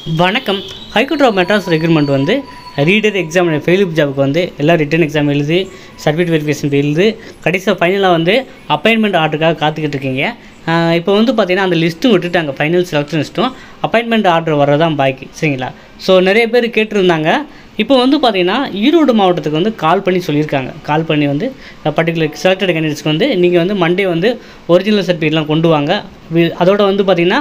வணக்கம் high court of Madras recruitment வந்து reader exam ஃபெயிலிப் ஜாபுக்கு வந்து எல்லாம் ரிட்டன் எக்ஸாம் எழுதி சர்டிஃபிகேட் வெரிஃபிகேஷன் எழுதி கடைசியாக ஃபைனலாக வந்து அப்பாயின்மெண்ட் ஆர்டருக்காக காத்துக்கிட்டு இருக்கீங்க ஆஹ் இப்போ வந்து பார்த்தீங்கன்னா அந்த லிஸ்ட்டும் விட்டுட்டாங்க ஃபைனல் செலக்ஷன் லிஸ்ட்டும் அப்பாயின்மெண்ட் ஆர்டர் வர்றதான் பாக்கி சரிங்களா ஸோ நிறைய பேர் கேட்டிருந்தாங்க இப்போ வந்து பார்த்தீங்கன்னா ஈரோடு மாவட்டத்துக்கு வந்து கால் பண்ணி சொல்லியிருக்காங்க கால் பண்ணி வந்து பர்டிகுலர் செலக்டட் கேண்டிடேட்ஸ்க்கு வந்து நீங்கள் வந்து மண்டே வந்து ஒரிஜினல் சர்டிஃபிகேட்லாம் கொண்டு வாங்க வி- அதோட வந்து பார்த்தீங்கன்னா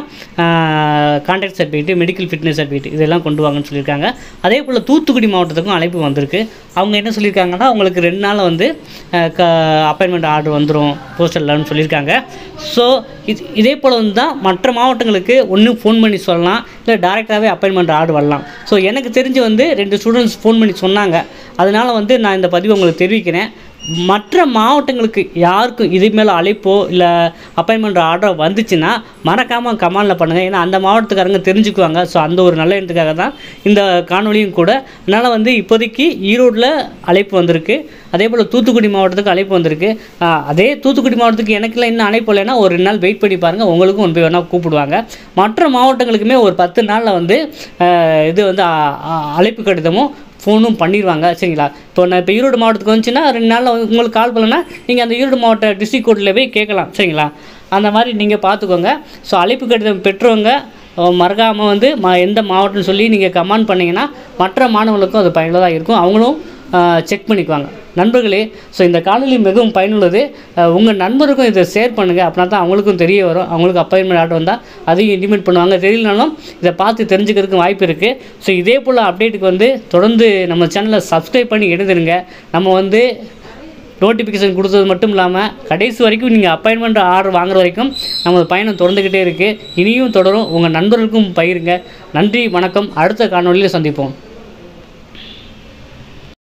contact certificate medical fitness certificate இதெல்லாம் கொண்டு வாங்கன்னு சொல்லியிருக்காங்க அதே போல் தூத்துக்குடி மாவட்டத்துக்கும் அழைப்பு வந்திருக்கு அவங்க என்ன சொல்லியிருக்காங்கன்னா உங்களுக்கு ரெண்டு நாளில் வந்து அப்பாயின்மெண்ட் ஆர்டர் வந்துடும் போஸ்டர்லன்னு சொல்லியிருக்காங்க ஸோ இது இதே போல் வந்து தான் மற்ற மாவட்டங்களுக்கு ஒன்று ஃபோன் பண்ணி சொல்லலாம் இல்லை டேரெக்டாகவே அப்பாயின்மெண்ட் ஆர்டர் வரலாம் ஸோ எனக்கு தெரிஞ்சு வந்து ரெண்டு ஸ்டூடெண்ட்ஸ் ஃபோன் பண்ணி சொன்னாங்க அதனால வந்து நான் இந்த பதிவை உங்களுக்கு தெரிவிக்கிறேன் மற்ற மாவட்டங்களுக்கு யாருக்கும் இது மேலே அழைப்போ இல்லை அப்பாயின்மெண்ட் ஆர்டர் வந்துச்சுன்னா மறக்காமல் கமாண்டில் பண்ணுங்கள் ஏன்னா அந்த மாவட்டத்துக்காரங்க தெரிஞ்சுக்குவாங்க ஸோ அந்த ஒரு நல்ல எண்ணத்துக்காக தான் இந்த காணொளியும் கூட அதனால் வந்து இப்போதைக்கு ஈரோட்டில் அழைப்பு வந்திருக்கு அதே போல் தூத்துக்குடி மாவட்டத்துக்கு அழைப்பு வந்திருக்கு ஆஹ் அதே தூத்துக்குடி மாவட்டத்துக்கு எனக்குலாம் இன்னும் அழைப்பு இல்லைன்னா ஒரு ரெண்டு நாள் வெயிட் பண்ணி பாருங்கள் உங்களுக்கும் ஒன்று போய் வேணால் கூப்பிடுவாங்க மற்ற மாவட்டங்களுக்குமே ஒரு பத்து நாளில் வந்து ஆஹ் இது வந்து ஆ- ஆ- அழைப்பு கடிதமும் ஃபோனும் பண்ணிடுவாங்க சரிங்களா இப்போ நான் இப்போ ஈரோடு மாவட்டத்துக்கு வந்துச்சுன்னா ரெண்டு நாளில் வந்து உங்களுக்கு கால் பண்ணலன்னா நீங்கள் அந்த ஈரோடு மாவட்ட டிஸ்ட்ரிக் கோர்ட்டில் போய் கேட்கலாம் சரிங்களா அந்த மாதிரி நீங்கள் பார்த்துக்கோங்க ஸோ அழைப்பு கடிதம் பெற்றவங்க மறக்காமல் வந்து ம எந்த மாவட்டம்னு சொல்லி நீங்கள் கமெண்ட் பண்ணிங்கன்னா மற்ற மாணவர்களுக்கும் அது பயனுள்ளதாக இருக்கும் அவங்களும் செக் பண்ணிக்குவாங்க நண்பர்களே ஸோ இந்த காணொலி மிகவும் பயனுள்ளது உங்கள் நண்பருக்கும் இதை ஷேர் பண்ணுங்கள் அப்படின்னா தான் அவங்களுக்கும் தெரிய வரும் அவங்களுக்கு அப்பாயின்மெண்ட் ஆர்டர் வந்தால் அதையும் இன்டிமேட் பண்ணுவாங்க தெரியலனாலும் இதை பார்த்து தெரிஞ்சுக்கிறதுக்கு வாய்ப்பு இருக்குது ஸோ இதே போல் அப்டேட்டுக்கு வந்து தொடர்ந்து நம்ம சேனலை சப்ஸ்கிரைப் பண்ணி எழுதுருங்க நம்ம வந்து நோட்டிஃபிகேஷன் கொடுத்தது மட்டும் இல்லாமல் கடைசி வரைக்கும் நீங்கள் அப்பாயின்மெண்ட் ஆர்டர் வாங்குற வரைக்கும் நமது பயணம் தொடர்ந்துக்கிட்டே இருக்குது இனியும் தொடரும் உங்கள் நண்பர்களுக்கும் பகிருங்க நன்றி வணக்கம் அடுத்த காணொளியில் சந்திப்போம்